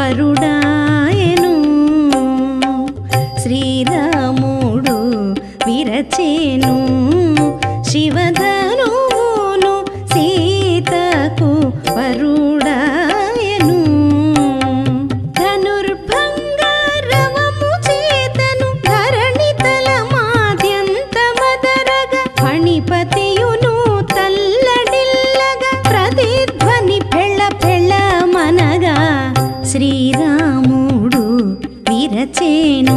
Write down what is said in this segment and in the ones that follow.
వరుడాయను శ్రీరాముడు విరచేను శివధనువును సీతకు వరుడాయను ధనుర్భంగారవము చేతను ధరణితల మాద్యంత మదరగ ఫణిపతియును తల్లడిల్లగా ప్రతిధ్వని పెళ్ళ పెళ్ళ మనగా శ్రీరాముడు విరచేను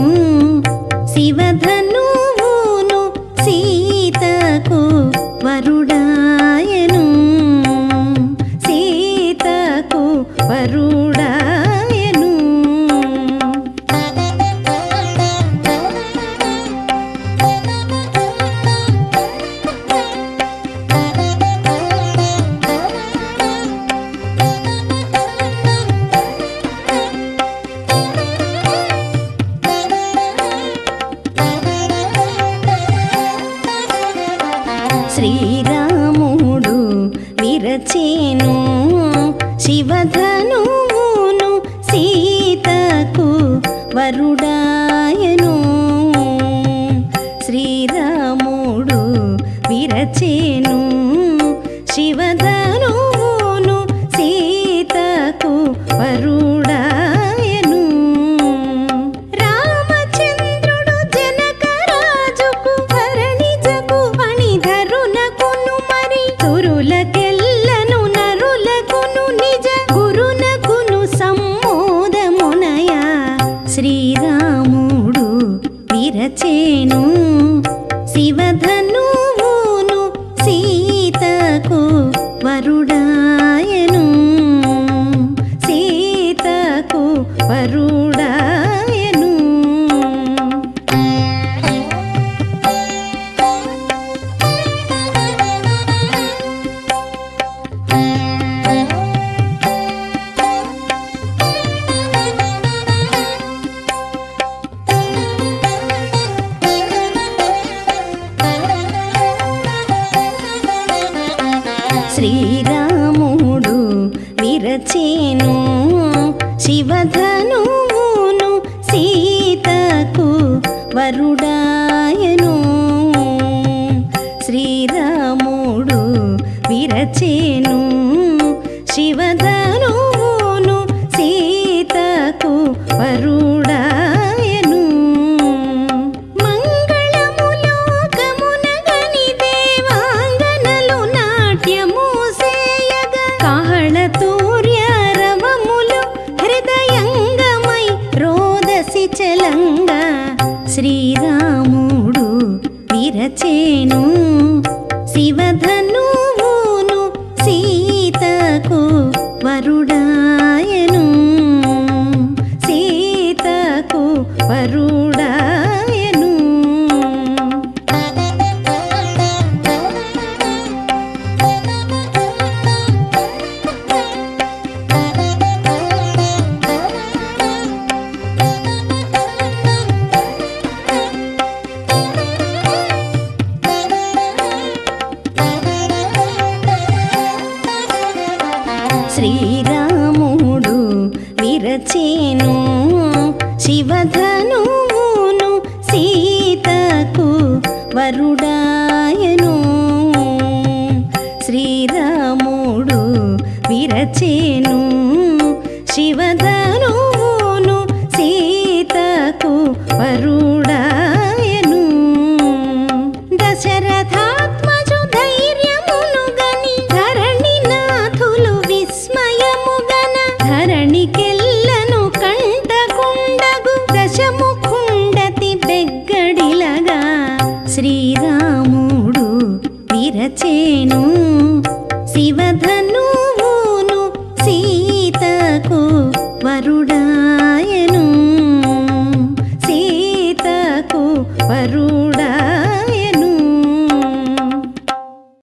శివధనువును సీతకు వరుడాయను సీతకు వరుడాయను శ్రీరాముడు విరచేను శివధనువును సీతకు వరుడాయను శ్రీరాముడు విరచేను శివధనువును సీతకు వరుడాయను రామచంద్రుడు జనకరాజుకు భరణిజకు అణిధరునకును మరి తురులకెల్లను నరులకును నిజ గురునకును సమ్మోదమునయ శ్రీరాముడు విరచేను శివధనువును సీతకు వరుడాయను సీతకు వరుడాయను శ్రీరాముడు విరచేను శివధనువును సీతకు వరుడాయను శ్రీరాముడు విరచేను శివధనువును సీతకు వరుడాయను మంగళములోకమునగని దేవాంగనలు నాట్యము సేయగ కాహళతూర్య రవములు హృదయంగమై రోదసి చలంగ శ్రీరాముడు విరచేను శివధనువును సీతకు వరుడాయను సీతకు వరుడాయను శ్రీరాముడు విరచేను శివధనువును సీతకు వరుడాయను శ్రీరాముడు విరచేను శివధనువును సీతకు వరుడాయను దశరథాత్మజు ధైర్యమును గని ధరణినాథులు విస్మయముగన ధరణికెల్లను కంటకుండగు దశముఖుండతి బెగ్గడిలగా శ్రీరాముడు విరచేను శివధనువును సీతకు వరుడాయను సీతకు వరుడాయను